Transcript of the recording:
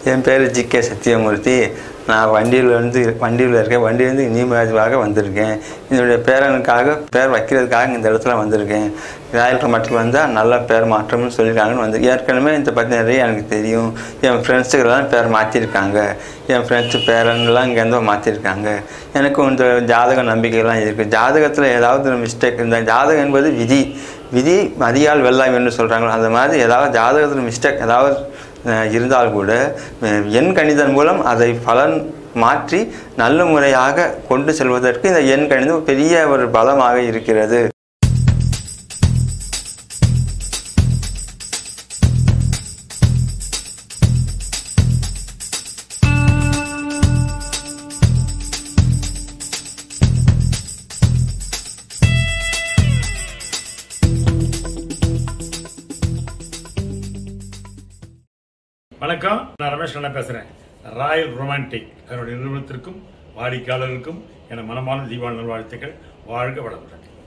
என் பேர் G K Sathyamoorthy நான் வண்டியில் வந்து வண்டியில் இருக்கேன் வண்டியிலேருந்து இனிமேஜுவாக வந்திருக்கேன் என்னுடைய பேரனுக்காக பேர் வைக்கிறதுக்காக இந்த இடத்துல வந்திருக்கேன் ராயல் மட்டும் வந்தால் நல்ல பேர் மாற்றம்னு சொல்லியிருக்காங்கன்னு வந்து ஏற்கனவே இதை பற்றி நிறைய எனக்கு தெரியும் என் ஃப்ரெண்ட்ஸுக்கெல்லாம் பேர் மாற்றிருக்காங்க என் ஃப்ரெண்ட்ஸு பேரன்லாம் இங்கேருந்து மாற்றிருக்காங்க எனக்கும் இந்த ஜாதக நம்பிக்கைலாம் இருக்குது ஜாதகத்தில் ஏதாவது மிஸ்டேக் இந்த ஜாதகம் என்பது விதி விதி மதியால் வெல்லாம் என்று சொல்கிறாங்களோ அந்த மாதிரி ஏதாவது ஜாதகத்தில் மிஸ்டேக் ஏதாவது அஹ், இருந்தால் கூட அஹ், எண் கணிதம் மூலம் அதை பலன் மாற்றி நல்ல முறையாக கொண்டு செல்வதற்கு இந்த எண் கணிதம் பெரிய ஒரு பலமாக இருக்கிறது வணக்கம் நான் ரமேஷ் கண்ணா பேசுகிறேன் ராயல் ரொமான்டிக் அதனுடைய நிறுவனத்திற்கும் வாடிக்கையாளர்களுக்கும் என மனமான தீபாவளி நல்வாழ்த்துக்கள் வாழ்க வளமுடன்